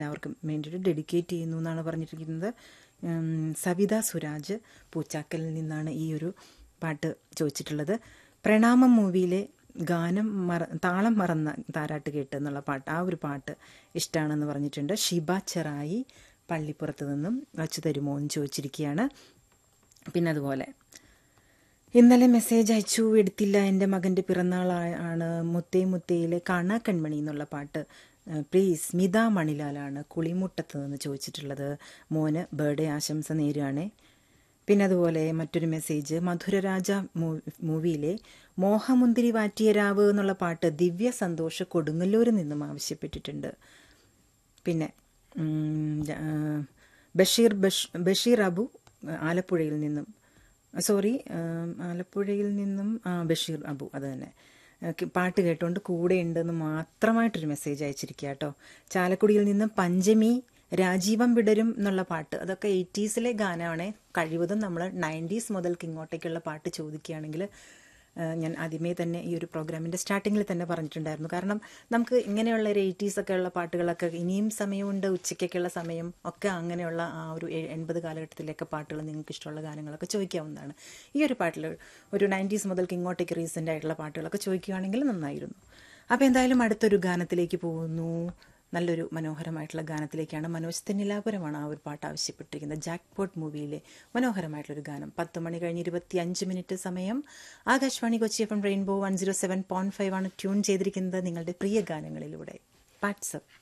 എല്ലാവർക്കും വേണ്ടിയിട്ട് ഡെഡിക്കേറ്റ് ചെയ്യുന്നു എന്നാണ് പറഞ്ഞിരിക്കുന്നത് ഉം, സവിത സുരാജ് പൂച്ചാക്കലിൽ നിന്നാണ് ഈ ഒരു പാട്ട് ചോദിച്ചിട്ടുള്ളത് പ്രണാമം മൂവിയിലെ ഗാനം മറ താളം മറന്ന താരാട്ട് കേട്ട് എന്നുള്ള പാട്ട് ആ ഒരു പാട്ട് ഇഷ്ടമാണെന്ന് പറഞ്ഞിട്ടുണ്ട് ഷിബ ചെറായി പള്ളിപ്പുറത്ത് നിന്നും വച്ചു തരുമോ എന്ന് ചോദിച്ചിരിക്കുകയാണ് പിന്നെ അതുപോലെ ഇന്നലെ മെസ്സേജ് അയച്ചു എടുത്തില്ല എൻ്റെ മകൻ്റെ പിറന്നാൾ ആ- ആണ് മുത്തേ മുത്തയിലെ കാണാ കൺമണി എന്നുള്ള പാട്ട് പ്ലീസ് സ്മിത മണിലാലാണ് കുളിമുട്ടത്ത് നിന്ന് ചോദിച്ചിട്ടുള്ളത് മോന് ബർത്ത്ഡേ ആശംസ നേരുകയാണേ പിന്നെ അതുപോലെ മറ്റൊരു മെസ്സേജ് മധുരരാജ മൂ- മൂവിയിലെ മോഹമുന്തിരി വാറ്റിയ രാവ് എന്നുള്ള പാട്ട് ദിവ്യ സന്തോഷ് കൊടുങ്ങല്ലൂരിൽ നിന്നും ആവശ്യപ്പെട്ടിട്ടുണ്ട് പിന്നെ ഉം, ആ, ബഷീർ ബഷ് ബഷീർ അബു ആലപ്പുഴയിൽ നിന്നും സോറി ആലപ്പുഴയിൽ നിന്നും ആ, ബഷീർ അബു അത് തന്നെ ആ, കി- പാട്ട് കേട്ടുകൊണ്ട് കൂടെ ഉണ്ടെന്ന് മാത്രമായിട്ടൊരു മെസ്സേജ് അയച്ചിരിക്കുക കേട്ടോ ചാലക്കുടിയിൽ നിന്നും പഞ്ചമി രാജീവം വിടരും എന്നുള്ള പാട്ട് അതൊക്കെ എയ്റ്റീസിലെ ഗാനമാണ് കഴിവതും നമ്മൾ നയൻറ്റീസ് മുതൽക്ക് ഇങ്ങോട്ടേക്കുള്ള പാട്ട് ചോദിക്കുകയാണെങ്കിൽ ആ, ഞാൻ ആദ്യമേ തന്നെ ഈ ഒരു പ്രോഗ്രാമിൻ്റെ സ്റ്റാർട്ടിങ്ങിൽ തന്നെ പറഞ്ഞിട്ടുണ്ടായിരുന്നു കാരണം നമുക്ക് ഇങ്ങനെയുള്ള ഒരു എയ്റ്റീസ് ഒക്കെ ഉള്ള പാട്ടുകളൊക്കെ ഇനിയും സമയമുണ്ട് ഉച്ചയ്ക്കൊക്കെയുള്ള സമയം ഒക്കെ അങ്ങനെയുള്ള ആ ഒരു എ- എൺപത് കാലഘട്ടത്തിലേക്ക് പാട്ടുകൾ നിങ്ങൾക്ക് ഇഷ്ടമുള്ള ഗാനങ്ങളൊക്കെ ചോദിക്കാവുന്നതാണ് ഈ ഒരു പാട്ടിൽ ഒരു നയൻറ്റീസ് മുതൽക്ക് ഇങ്ങോട്ടേക്ക് റീസെൻ്റ് ആയിട്ടുള്ള പാട്ടുകളൊക്കെ ചോദിക്കുകയാണെങ്കിൽ നന്നായിരുന്നു അപ്പോൾ എന്തായാലും അടുത്തൊരു ഗാനത്തിലേക്ക് പോകുന്നു നല്ലൊരു മനോഹരമായിട്ടുള്ള ഗാനത്തിലേക്കാണ് മനോജ് തെന്നിലാപുരമാണ് ആ ഒരു പാട്ട് ആവശ്യപ്പെട്ടിരിക്കുന്നത് ജാക്ക് പോട്ട് മൂവിയിലെ മനോഹരമായിട്ടുള്ളൊരു ഗാനം പത്ത് മണി കഴിഞ്ഞ് ഇരുപത്തി അഞ്ച് മിനിറ്റ് സമയം Akashvani Kochi F M rainbow one zero seven point five ആണ് ട്യൂൺ ചെയ്തിരിക്കുന്നത് നിങ്ങളുടെ പ്രിയ ഗാനങ്ങളിലൂടെ വാട്സപ്പ്